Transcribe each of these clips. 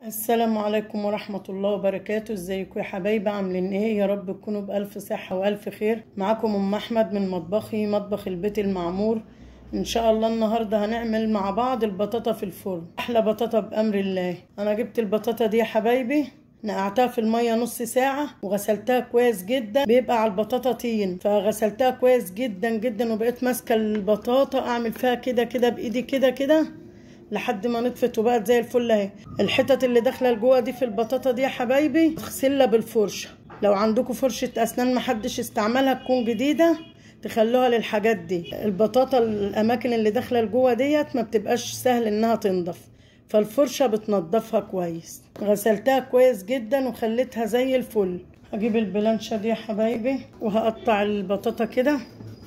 السلام عليكم ورحمة الله وبركاته ازيكم يا حبايبي عاملين ايه يا رب تكونوا بألف صحة وألف خير معاكم أم أحمد من مطبخي مطبخ البيت المعمور ان شاء الله النهاردة هنعمل مع بعض البطاطا في الفرن أحلى بطاطا بأمر الله أنا جبت البطاطا دي يا حبايبي نقعتها في المية نص ساعة وغسلتها كويس جدا بيبقى على البطاطا طين فغسلتها كويس جدا جدا وبقيت ماسكة البطاطا أعمل فيها كده كده بإيدي كده كده لحد ما نطفت وبقت زي الفل اهي الحتت اللي داخله لجوه دي في البطاطا دي يا حبايبي تغسلها بالفرشه لو عندكم فرشه اسنان محدش استعملها تكون جديده تخلوها للحاجات دي البطاطا الاماكن اللي داخله لجوه ديت ما بتبقاش سهل انها تنضف فالفرشه بتنضفها كويس غسلتها كويس جدا وخليتها زي الفل هجيب البلانشه دي يا حبايبي وهقطع البطاطا كده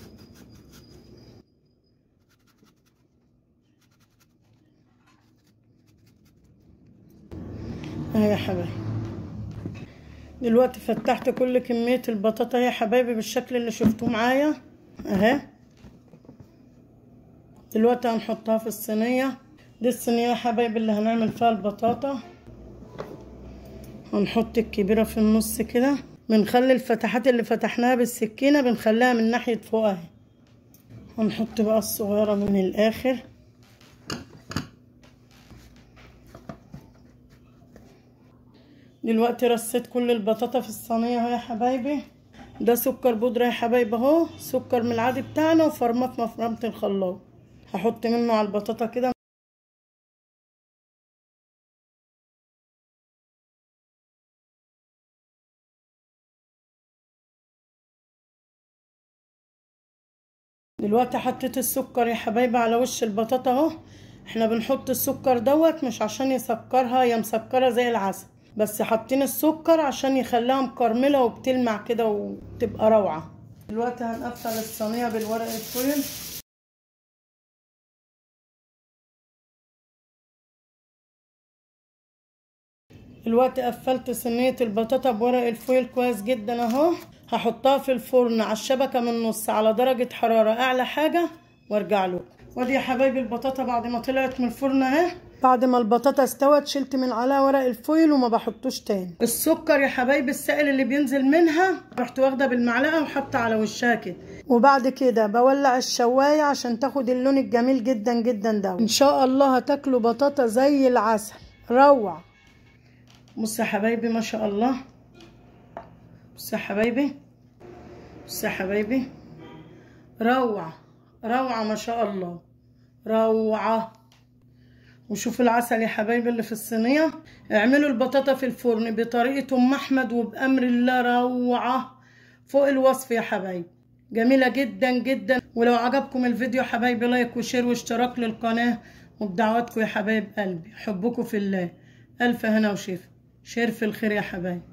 اهي يا حبايبي دلوقتي فتحت كل كمية البطاطا يا حبايبي بالشكل اللي شفتوه معايا اهي دلوقتي هنحطها في الصينية دي الصينية يا حبايبي اللي هنعمل فيها البطاطا هنحط الكبيرة في النص كده بنخلي الفتحات اللي فتحناها بالسكينة بنخليها من ناحية فوق اهي هنحط بقى الصغيرة من الآخر دلوقتي رصيت كل البطاطا في الصينيه اهو يا حبايبي ده سكر بودره يا حبايبي اهو سكر من العادي بتاعنا وفرماه في مفرمه الخلاط هحط منه على البطاطا كده دلوقتي حطيت السكر يا حبايبي على وش البطاطا اهو احنا بنحط السكر دوت مش عشان يسكرها هي مسكره زي العسل بس حاطين السكر عشان يخليها مكرمله وبتلمع كده وتبقى روعه دلوقتي هنقفل الصينيه بالورق الفويل دلوقتي قفلت صينيه البطاطا بورق الفويل كويس جدا اهو هحطها في الفرن على الشبكه من النص على درجه حراره اعلى حاجه وارجع له ودي يا حبايبي البطاطا بعد ما طلعت من الفرن اهي بعد ما البطاطا استوت شلت من عليها ورق الفويل وما بحطوش تاني السكر يا حبايبي السائل اللي بينزل منها رحت واخده بالمعلقه وحاطه على وشها كده وبعد كده بولع الشوايه عشان تاخد اللون الجميل جدا جدا ده ان شاء الله هتاكلوا بطاطا زي العسل روع بص يا حبايبي ما شاء الله بص يا حبايبي بص يا حبايبي روعه روعه ما شاء الله روعه وشوفوا العسل يا حبايبي اللي في الصينيه اعملوا البطاطا في الفرن بطريقه ام احمد وبامر الله روعه فوق الوصف يا حبايبي جميله جدا جدا ولو عجبكم الفيديو يا حبايبي لايك وشير واشتراك للقناه وبدعواتكم يا حبايب قلبي حبكم في الله الف هنا وشفا شير في الخير يا حبايبي